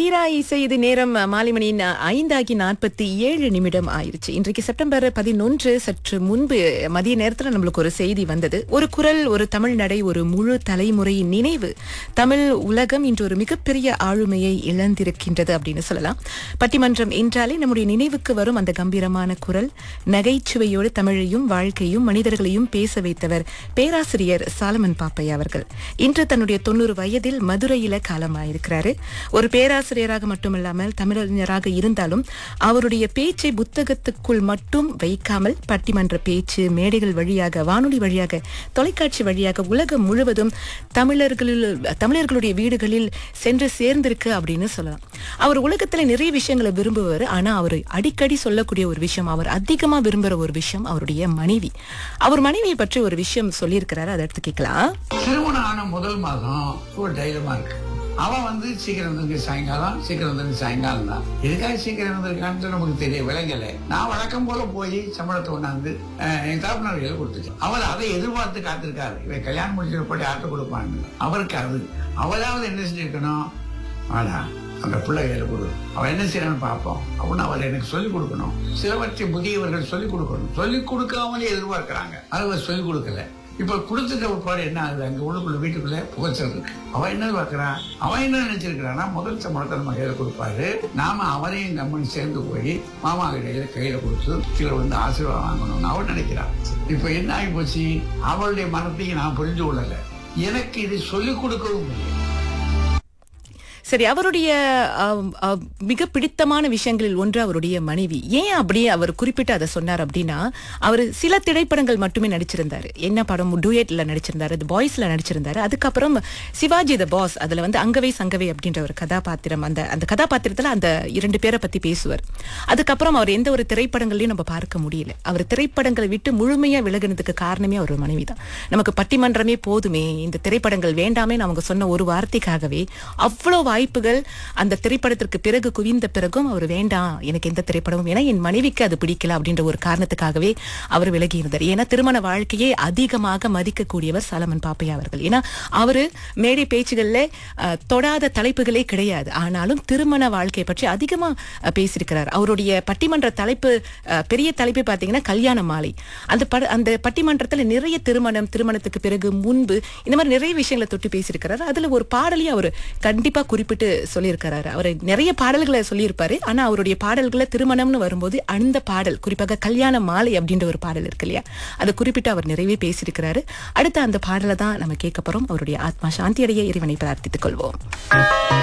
தீரா இசை இது நேரம் மாலை மணி நா- ஐந்தாகி நாற்பத்தி ஏழு நிமிடம் ஆயிருச்சு இன்றைக்கு செப்டம்பர் பதினொன்று சற்று முன்பு மதிய நேரத்துல நம்மளுக்கு ஒரு செய்தி வந்தது ஒரு குரல் ஒரு தமிழ் நடை ஒரு முழு தலைமுறையின் நினைவு தமிழ் உலகம் இன்று ஒரு மிகப்பெரிய ஆளுமையை இழந்திருக்கின்றது அப்படின்னு சொல்லலாம் பட்டிமன்றம் என்றாலே நம்முடைய நினைவுக்கு வரும் அந்த கம்பீரமான குரல் நகைச்சுவையோடு தமிழையும் வாழ்க்கையும் மனிதர்களையும் பேச வைத்தவர் பேராசிரியர் சாலமன் பாப்பையா அவர்கள் இன்று தன்னுடைய தொண்ணூறு வயதில் மதுரையில காலமாயிருக்கிறாரு ஒரு பேராசிரியராக மட்டுமல்லாமல் தமிழறிஞராக இருந்தாலும் அவருடைய பேச்சை புத்தகத்துக்குள் மட்டும் வைக்காமல் பட்டிமன்ற பேச்சு மேடைகள் வழியாக வானொலி வழியாக தொலைக்காட்சி வழியாக உலகம் முழுவதும் தமிழர்களில் தமிழர்களுடைய வீடுகளில் சென்று சேர்ந்திருக்கு அப்படின்னு சொல்லலாம் அவர் உலகத்துல நிறைய விஷயங்களை விரும்புவார் ஆனா அவர் அடிக்கடி சொல்லக்கூடிய ஒரு விஷயம் அவர் அதிகமா விரும்புற ஒரு விஷயம் அவருடைய மனைவி அவர் மனைவியை பற்றி ஒரு விஷயம் சொல்லியிருக்கிறாரு அதை எடுத்து கேட்கலாம் திருமணம் ஆன முதல் மாதம் ஒரு தைரியமா இருக்கு அவன் வந்து சீக்கிரம் வந்து சாயங்காலம் சீக்கிரம் வந்து சாயங்காலம் தான் எதுக்காக சீக்கிரம் வந்திருக்கான்னு நமக்கு தெரிய விளங்கல நான் வழக்கம் போல போய் சம்பளத்தை கொண்டாந்து அஹ், என் தாப்பனார் கையில கொடுத்துட்டேன் அவர் அதை எதிர்பார்த்து காத்திருக்காரு இவன் கல்யாணம் முடிச்சுட்டு போட்டு ஆட்ட கொடுப்பான்னு அவருக்கு அது அவளாவது என்ன செஞ்சிருக்கணும் ஆனா அந்த பிள்ளை கையில கொடு அவன் என்ன செய்யறான்னு பார்ப்போம் அப்படின்னு அவள் எனக்கு சொல்லிக் கொடுக்கணும் சிலவற்றை முதியவர்கள் சொல்லிக் கொடுக்கணும் சொல்லிக் கொடுக்காமலே எதிர்பார்க்கறாங்க அதை அவர் சொல்லிக் கொடுக்கல இப்ப கொடுத்துட்ட ஒருபாடு என்ன ஆகுது அங்க உள்ளுக்குள்ள வீட்டுக்குள்ள புகைச்சல் இருக்கு அவன் என்ன பார்க்கறான் அவன் என்ன நினைச்சிருக்கிறான்னா முதல் சம்பளத்தை நம்ம கையில கொடுப்பாரு நாம அவரையும் நம்மளும் சேர்ந்து போய் மாமா கையில கையில கொடுத்து கீழே வந்து ஆசீர்வாதம் வாங்கணும்னு அவன் நினைக்கிறான் இப்ப என்ன ஆகி போச்சு அவளுடைய மனத்தையும் நான் புரிஞ்சு கொள்ளல எனக்கு இதை சொல்லிக் கொடுக்கவும் முடியும் சரி அவருடைய ஆம், ஆ, மிக பிடித்தமான விஷயங்களில் ஒன்று அவருடைய மனைவி ஏன் அப்படியே அவர் குறிப்பிட்டு அதை சொன்னார் அப்படின்னா அவர் சில திரைப்படங்கள் மட்டுமே நடிச்சிருந்தாரு என்ன படம் டூயட்ல நடிச்சிருந்தாரு தி பாய்ஸ்ல நடிச்சிருந்தாரு அதுக்கப்புறம் சிவாஜி த பாஸ் அதுல வந்து அங்கவை சங்கவை அப்படின்ற ஒரு கதாபாத்திரம் அந்த அந்த கதாபாத்திரத்துல அந்த இரண்டு பேரை பத்தி பேசுவார் அதுக்கப்புறம் அவர் எந்த ஒரு திரைப்படங்களையும் நம்ம பார்க்க முடியல அவர் திரைப்படங்களை விட்டு முழுமையா விலகினதுக்கு காரணமே அவர் மனைவி தான் நமக்கு பட்டிமன்றமே போதுமே இந்த திரைப்படங்கள் வேண்டாமே அவங்க சொன்ன ஒரு வார்த்தைக்காகவே அவ்வளவு வாய்ப்புகள் அந்த திரைப்படத்திற்கு பிறகு குவிந்த பிறகும் அவர் வேண்டாம் எனக்கு எந்த திரைப்படமும் ஏன்னா என் மனைவிக்கு அது பிடிக்கல அப்படின்ற ஒரு காரணத்துக்காகவே அவர் விலகி இருந்தார் ஏன்னா திருமண வாழ்க்கையை அதிகமாக மதிக்கக்கூடியவர் சாலமன் பாப்பையா அவர்கள் ஏன்னா அவரு மேடை பேச்சுகள்ல அஹ், தொடாத தலைப்புகளே கிடையாது ஆனாலும் திருமண வாழ்க்கையை பற்றி அதிகமா அஹ், பேசியிருக்கிறார் அவருடைய பட்டிமன்ற தலைப்பு அஹ், பெரிய தலைப்பு பாத்தீங்கன்னா கல்யாண மாலை அந்த பட அந்த பட்டிமன்றத்துல நிறைய திருமணம் திருமணத்துக்கு பிறகு முன்பு இந்த மாதிரி நிறைய விஷயங்களை தொட்டு பேசியிருக்கிறாரு அதுல ஒரு பாடலையும் அவர் கண்டிப்பா குறிப்பிட்டு சொல்லியிருக்கிறாரு அவர் நிறைய பாடல்களை சொல்லியிருப்பாரு ஆனா அவருடைய பாடல்களை திருமணம்னு வரும்போது அந்த பாடல் குறிப்பாக கல்யாண மாலை அப்படின்ற ஒரு பாடல் இருக்கு இல்லையா அதை குறிப்பிட்டு அவர் நிறையவே பேசியிருக்கிறாரு அடுத்த அந்த பாடலை தான் நம்ம கேட்க போறோம் அவருடைய ஆத்மா சாந்தி அடைய இறைவனை பிரார்த்தித்துக் கொள்வோம்